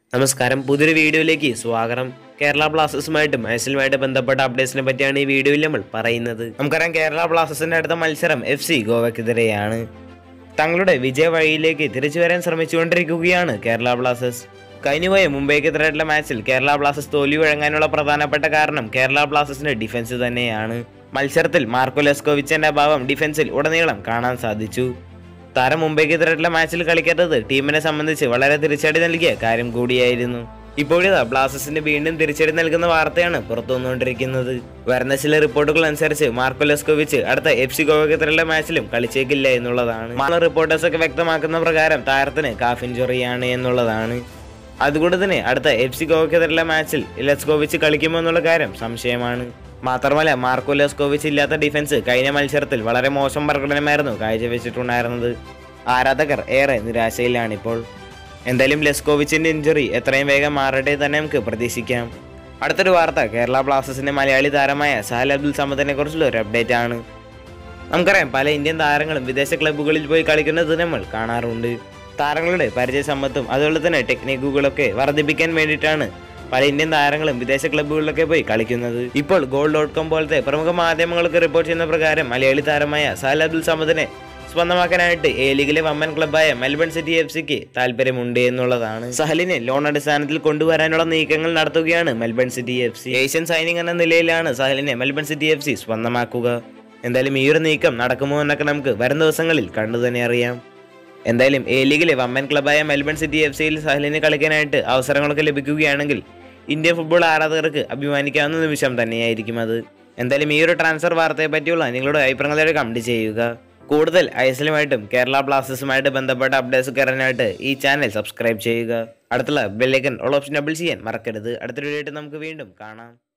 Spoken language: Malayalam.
നമസ്കാരം പുതിയൊരു വീഡിയോയിലേക്ക് സ്വാഗതം കേരള ബ്ലാസ്റ്റേഴ്സുമായിട്ടും ഐസിലുമായിട്ട് ബന്ധപ്പെട്ട അപ്ഡേറ്റ്സിനെ പറ്റിയാണ് ഈ വീഡിയോയിൽ നമ്മൾ പറയുന്നത് നമുക്കറിയാം കേരള ബ്ലാസ്റ്റേഴ്സിന്റെ അടുത്ത മത്സരം എഫ് സി ഗോവയ്ക്കെതിരെയാണ് തങ്ങളുടെ വിജയ വഴിയിലേക്ക് തിരിച്ചു വരാൻ ശ്രമിച്ചുകൊണ്ടിരിക്കുകയാണ് കേരള ബ്ലാസ്റ്റേഴ്സ് കഴിഞ്ഞുപോയ മുംബൈക്കെതിരായിട്ടുള്ള മാച്ചിൽ കേരള ബ്ലാസ്റ്റേഴ്സ് തോൽവി വഴങ്ങാനുള്ള പ്രധാനപ്പെട്ട കാരണം കേരള ബ്ലാസ്റ്റേഴ്സിന്റെ ഡിഫൻസ് തന്നെയാണ് മത്സരത്തിൽ മാർക്കോ ലെസ്കോവിച്ചിന്റെ അഭാവം ഡിഫൻസിൽ ഉടനീളം കാണാൻ സാധിച്ചു താരം മുംബൈക്കെതിരായിട്ടുള്ള മാച്ചിൽ കളിക്കാത്തത് ടീമിനെ സംബന്ധിച്ച് വളരെ തിരിച്ചടി നൽകിയ കാര്യം കൂടിയായിരുന്നു ഇപ്പോഴിതാ ബ്ലാസ്റ്റേഴ്സിന് വീണ്ടും തിരിച്ചടി നൽകുന്ന വാർത്തയാണ് പുറത്തു വന്നുകൊണ്ടിരിക്കുന്നത് വരുന്ന ചില റിപ്പോർട്ടുകൾ അനുസരിച്ച് മാർക്കോ ലെസ്കോവിച്ച് അടുത്ത എഫ് സി ഗോവയ്ക്കെതിരെയുള്ള മാച്ചിലും കളിച്ചേക്കില്ല എന്നുള്ളതാണ് മാന റിപ്പോർട്ടേഴ്സ് ഒക്കെ വ്യക്തമാക്കുന്ന പ്രകാരം താരത്തിന് കാഫ് ഇഞ്ചുറിയാണ് എന്നുള്ളതാണ് അതുകൊണ്ട് തന്നെ അടുത്ത എഫ് സി ഗോവയ്ക്കെതിരെയുള്ള മാച്ചിൽ ലെസ്കോവിച്ച് കളിക്കുമോ എന്നുള്ള കാര്യം സംശയമാണ് മാത്രമല്ല മാർക്കോ ലെസ്കോവിച്ച് ഇല്ലാത്ത ഡിഫൻസ് കഴിഞ്ഞ മത്സരത്തിൽ വളരെ മോശം പ്രകടനമായിരുന്നു കാഴ്ചവെച്ചിട്ടുണ്ടായിരുന്നത് ആരാധകർ ഏറെ നിരാശയിലാണിപ്പോൾ എന്തായാലും ലെസ്കോവിച്ചിന്റെ ഇഞ്ചുറി എത്രയും വേഗം മാറട്ടെ തന്നെ നമുക്ക് പ്രതീക്ഷിക്കാം അടുത്തൊരു വാർത്ത കേരള ബ്ലാസ്റ്റേഴ്സിന്റെ മലയാളി താരമായ സഹൽ അബ്ദുൽ സമദിനെ കുറിച്ചുള്ള ഒരു അപ്ഡേറ്റ് ആണ് നമുക്കറിയാം പല ഇന്ത്യൻ താരങ്ങളും വിദേശ ക്ലബ്ബുകളിൽ പോയി കളിക്കുന്നത് നമ്മൾ കാണാറുണ്ട് താരങ്ങളുടെ പരിചയസമ്പത്തും അതുപോലെ തന്നെ ടെക്നിക്കുകളൊക്കെ വർദ്ധിപ്പിക്കാൻ വേണ്ടിയിട്ടാണ് പല ഇന്ത്യൻ താരങ്ങളും വിദേശ ക്ലബ്ബുകളിലൊക്കെ പോയി കളിക്കുന്നത് ഇപ്പോൾ ഗോൾ ഡോട്ട് കോം പോലത്തെ പ്രമുഖ മാധ്യമങ്ങൾക്ക് റിപ്പോർട്ട് ചെയ്യുന്ന പ്രകാരം മലയാളി താരമായ സഹൽ അബ്ദുൽ സമദിനെ സ്വന്തമാക്കാനായിട്ട് എ ലീഗിലെ വമ്പൻ ക്ലബ്ബായ മെൽബൺ സിറ്റി എഫ് സിക്ക് താല്പര്യമുണ്ട് എന്നുള്ളതാണ് സഹലിനെ ലോൺ അടിസ്ഥാനത്തിൽ കൊണ്ടുവരാനുള്ള നീക്കങ്ങൾ നടത്തുകയാണ് Melbourne City F C Asian signing എന്ന നിലയിലാണ് സഹലിനെ മെൽബൺ സിറ്റി എഫ് സി സ്വന്തമാക്കുക എന്തായാലും ഈ ഒരു നീക്കം നടക്കുമോ എന്നൊക്കെ നമുക്ക് വരും ദിവസങ്ങളിൽ കണ്ടു തന്നെ അറിയാം എന്തായാലും എ ലീഗിലെ വമ്പൻ ക്ലബ്ബായ മെൽബൺ സിറ്റി എഫ് സിയിൽ സഹലിന് കളിക്കാനായിട്ട് അവസരങ്ങളൊക്കെ ലഭിക്കുകയാണെങ്കിൽ ഇന്ത്യൻ ഫുട്ബോൾ ആരാധകർക്ക് അഭിമാനിക്കാവുന്ന നിമിഷം തന്നെയായിരിക്കും അത് എന്തായാലും ഈ ഒരു ട്രാൻസ്ഫർ വാർത്തയെ പറ്റിയുള്ള നിങ്ങളുടെ അഭിപ്രായങ്ങളെ കമന്റ് ചെയ്യുക കൂടുതൽ ഐസലുമായിട്ടും കേരള ബ്ലാസ്റ്റേഴ്സുമായിട്ട് ബന്ധപ്പെട്ട അപ്ഡേറ്റ്സ് കയറാനായിട്ട് ഈ ചാനൽ സബ്സ്ക്രൈബ് ചെയ്യുക അടുത്തുള്ള ബെല്ലൈക്കൻ ഓൾ ഓപ്ഷൻ ഡബിൾ ചെയ്യാൻ മറക്കരുത് അടുത്തൊരു വീഡിയോ ആയിട്ട് നമുക്ക് വീണ്ടും കാണാം